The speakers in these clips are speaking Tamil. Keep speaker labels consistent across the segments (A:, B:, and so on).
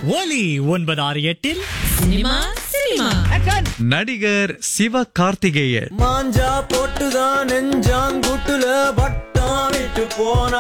A: ஒலி ஒன்பது ஆறு எட்டில்
B: சினிமா சினிமா
C: நடிகர் சிவ கார்த்திகேயன்
D: மாஞ்சா போட்டுதான் நெஞ்சாங்குட்டுல பட்டாம் விட்டு போனா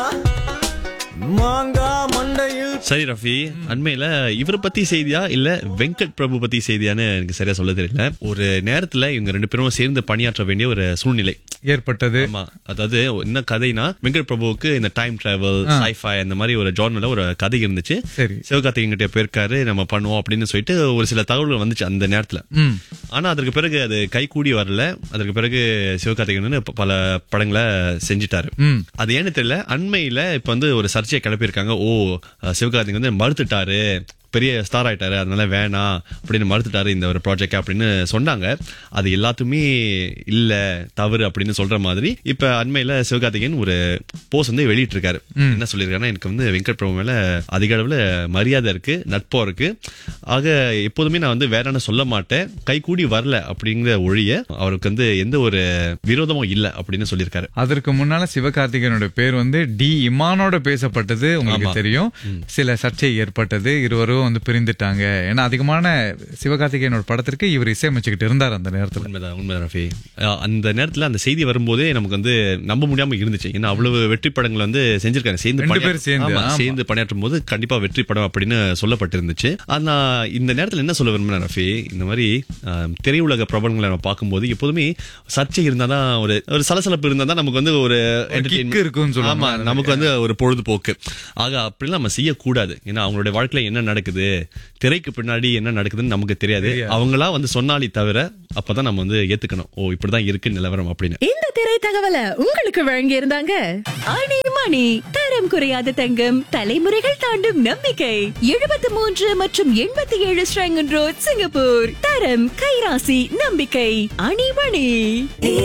D: மாங்கா மண்டையில்
E: சரி ரஃபி அண்மையில இவரை பத்தி செய்தியா இல்ல வெங்கட் பிரபு பத்தி செய்தியான்னு எனக்கு சரியா சொல்ல தெரியல ஒரு நேரத்துல இவங்க ரெண்டு பேரும் சேர்ந்து பணியாற்ற வேண்டிய ஒரு சூழ்நிலை
C: ஏற்பட்டது
E: ஆமா அதாவது என்ன கதைனா வெங்கட் பிரபுவுக்கு இந்த டைம் டிராவல் சைஃபை அந்த மாதிரி ஒரு ஜார்னல்ல ஒரு கதை இருந்துச்சு
C: சரி.
E: சிவகார்த்திகேயன் கிட்ட போயிருக்காரு நம்ம பண்ணுவோம் அப்படின்னு சொல்லிட்டு ஒரு சில தகவல்கள் வந்துச்சு அந்த நேரத்துல
C: ம்.
E: ஆனா அதற்கு பிறகு அது கை கூடி வரல அதற்கு பிறகு சிவகார்த்திகேயன் வந்து பல படங்களை செஞ்சுட்டாரு
C: ம்.
E: அது ஏன்னு தெரியல அண்மையில இப்ப வந்து ஒரு சர்ச்சையை கிளப்பியிருக்காங்க ஓ சிவகார்த்திகேயன் வந்து மறுத்துட்டாரு பெரிய ஸ்டார் ஆயிட்டாரு அதனால வேணாம் அப்படின்னு மறுத்துட்டாரு இந்த ஒரு ப்ராஜெக்ட் அப்படின்னு சொன்னாங்க அது எல்லாத்துமே இல்ல தவறு அப்படின்னு சொல்ற மாதிரி இப்ப அண்மையில சிவகார்த்திகேயன் ஒரு போஸ்ட் வந்து வெளியிட்டு இருக்காரு என்ன சொல்லியிருக்காருன்னா எனக்கு வந்து வெங்கட் பிரபு மேல அதிக அளவுல மரியாதை இருக்கு நட்பம் இருக்கு ஆக எப்போதுமே நான் வந்து வேறன்னு சொல்ல மாட்டேன் கை கூடி வரல அப்படிங்கிற ஒழிய அவருக்கு வந்து எந்த ஒரு விரோதமும் இல்ல அப்படின்னு சொல்லியிருக்காரு
C: அதற்கு முன்னால சிவகார்த்திகேயனோட பேர் வந்து டி இமானோட பேசப்பட்டது உங்களுக்கு
E: ஆமா.
C: தெரியும் சில சர்ச்சை ஏற்பட்டது இருவரும் வந்து பிரிந்துட்டாங்க ஏன்னா அதிகமான சிவகார்த்திகேயனோட படத்திற்கு இவர் இசையமைச்சுக்கிட்டு இருந்தார் அந்த நேரத்துல
E: உண்மைதான் உண்மைதான் ரஃபி அஹ் அந்த நேரத்துல அந்த செய்தி வரும்போதே நமக்கு வந்து நம்ப முடியாம இருந்துச்சு ஏன்னா அவ்வளவு வெற்றி படங்கள் வந்து செஞ்சிருக்காங்க சேர்ந்து
C: ரெண்டு
E: பணியா-
C: பேரும் சேர்ந்து,
E: ஆமா,
C: ஆமா.
E: சேர்ந்து பணியாற்றும் போது கண்டிப்பா வெற்றி படம் அப்படின்னு சொல்லப்பட்டிருந்துச்சு ஆனா இந்த நேரத்துல என்ன சொல்ல விரும்புறேன் ரஃபி இந்த மாதிரி அஹ், திரையுலக பிரபலங்களை நம்ம பார்க்கும்போது எப்போதுமே சர்ச்சை இருந்தாதான் ஒரு ஒரு சலசலப்பு இருந்தா தான் நமக்கு வந்து ஒரு entertainment-
C: kick இருக்குன்னு சொல்லுவாங்க.
E: ஆமா நமக்கு வந்து ஒரு பொழுதுபோக்கு ஆக அப்படிலாம் நம்ம செய்யக்கூடாது ஏன்னா அவங்களுடைய வாழ்க்கையில என்ன நடக்குது திரைக்கு பின்னாடி என்ன நடக்குதுன்னு நமக்கு தெரியாது அவங்களா வந்து சொன்னாலே தவிர அப்பதான் நம்ம வந்து ஏத்துக்கணும் ஓ இப்படிதான் இருக்கு நிலவரம் அப்படின்னு
B: இந்த திரை தகவலை உங்களுக்கு வழங்கி இருந்தாங்க அணி மணி தரம் குறையாத தங்கம் தலைமுறைகள் தாண்டும் நம்பிக்கை எழுபத்தி மூன்று மற்றும் எண்பத்தி ஏழு ஸ்ரங்கன் ரோட் சிங்கப்பூர் தரம் கைராசி நம்பிக்கை அணிமணி